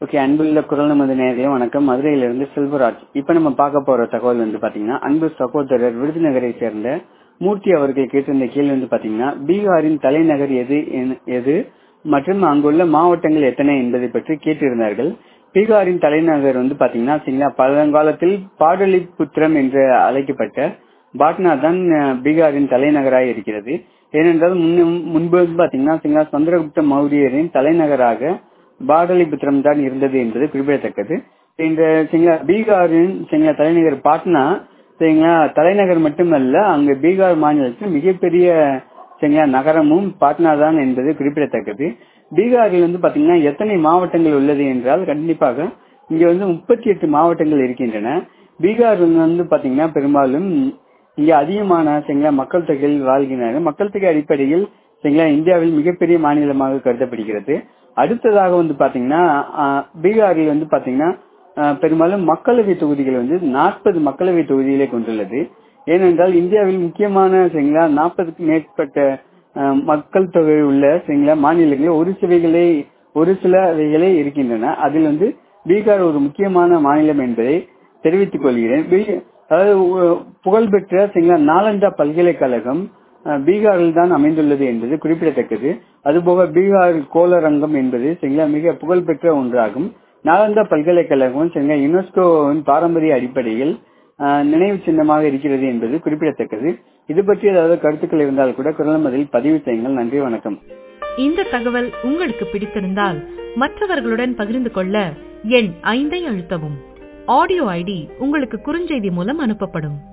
okay அன்புள்ள குரல் நமது நேர்களே வணக்கம் மதுரையிலிருந்து செல்வராஜ் இப்ப நம்ம பார்க்க போற தகவல் வந்து பாத்தீங்கன்னா அன்பு சகோதரர் விருதுநகரை சேர்ந்த மூர்த்தி அவர்கள் கேட்டிருந்த கேள்வி வந்து பாத்தீங்கன்னா பீகாரின் தலைநகர் எது என்- எது மற்றும் அங்குள்ள மாவட்டங்கள் எத்தனை என்பதை பற்றி கேட்டிருந்தார்கள் பீகாரின் தலைநகர் வந்து பாத்தீங்கன்னா சரிங்களா பழங்காலத்தில் பாடலிபுத்திரம் என்று அழைக்கப்பட்ட பாட்னா தான் அஹ், பீகாரின் தலைநகராக இருக்கிறது ஏனென்றால் முன்ன- முன்பு வந்து பாத்தீங்கன்னா சரிங்களா சந்திரகுப்த மௌரியரின் தலைநகராக பாடலிபுத்திரம் தான் இருந்தது என்பது குறிப்பிடத்தக்கது இந்த சரிங்களா பீகாரின் சரிங்களா தலைநகர் பாட்னா சரிங்களா தலைநகர் மட்டுமல்ல அங்கு பீகார் மாநிலத்தில் மிகப்பெரிய சரிங்களா நகரமும் பாட்னா தான் என்பது குறிப்பிடத்தக்கது பீகாரில் வந்து பாத்தீங்கன்னா எத்தனை மாவட்டங்கள் உள்ளது என்றால் கண்டிப்பாக இங்க வந்து முப்பத்தி எட்டு மாவட்டங்கள் இருக்கின்றன பீகார் வந்து பாத்தீங்கன்னா பெரும்பாலும் இங்க அதிகமான சரிங்களா மக்கள் தொகையில் வாழ்கின்றனர் மக்கள் தொகை அடிப்படையில் சரிங்களா இந்தியாவில் மிகப்பெரிய மாநிலமாக கருதப்படுகிறது அடுத்ததாக வந்து பாத்தீங்கன்னா ஆஹ், பீகாரில் வந்து பாத்தீங்கன்னா ஆஹ், பெரும்பாலும் மக்களவை தொகுதிகள் வந்து நாற்பது மக்களவை தொகுதிகளை கொண்டுள்ளது ஏனென்றால் இந்தியாவில் முக்கியமான சரிங்களா நாற்பதுக்கும் மேற்பட்ட ஆஹ், மக்கள் தொகை உள்ள சரிங்களா மாநிலங்களில் ஒரு சிலைகளே ஒரு சிலவைகளே இருக்கின்றன அதில் வந்து பீகார் ஒரு முக்கியமான மாநிலம் என்பதை தெரிவித்துக் கொள்கிறேன் பீ- அதாவது உ- புகழ்பெற்ற சரிங்களா நாலந்தா பல்கலைக்கழகம் அஹ், பீகாரில் தான் அமைந்துள்ளது என்பது குறிப்பிடத்தக்கது அதுபோக பீகார் கோளரங்கம் என்பது சரிங்களா மிக புகழ்பெற்ற ஒன்றாகும் நாலந்தா பல்கலைக்கழகம் சரிங்களா யுனெஸ்கோவின் பாரம்பரிய அடிப்படையில் அஹ், நினைவு சின்னமாக இருக்கிறது என்பது குறிப்பிடத்தக்கது இது பற்றி ஏதாவது கருத்துக்கள் இருந்தால் கூட குரலமதில் பதிவு செய்யுங்கள் நன்றி வணக்கம் இந்த தகவல் உங்களுக்கு பிடித்திருந்தால் மற்றவர்களுடன் பகிர்ந்து கொள்ள எண் ஐந்தை அழுத்தவும் ஆடியோ ஐடி உங்களுக்கு குறுஞ்செய்தி மூலம் அனுப்பப்படும்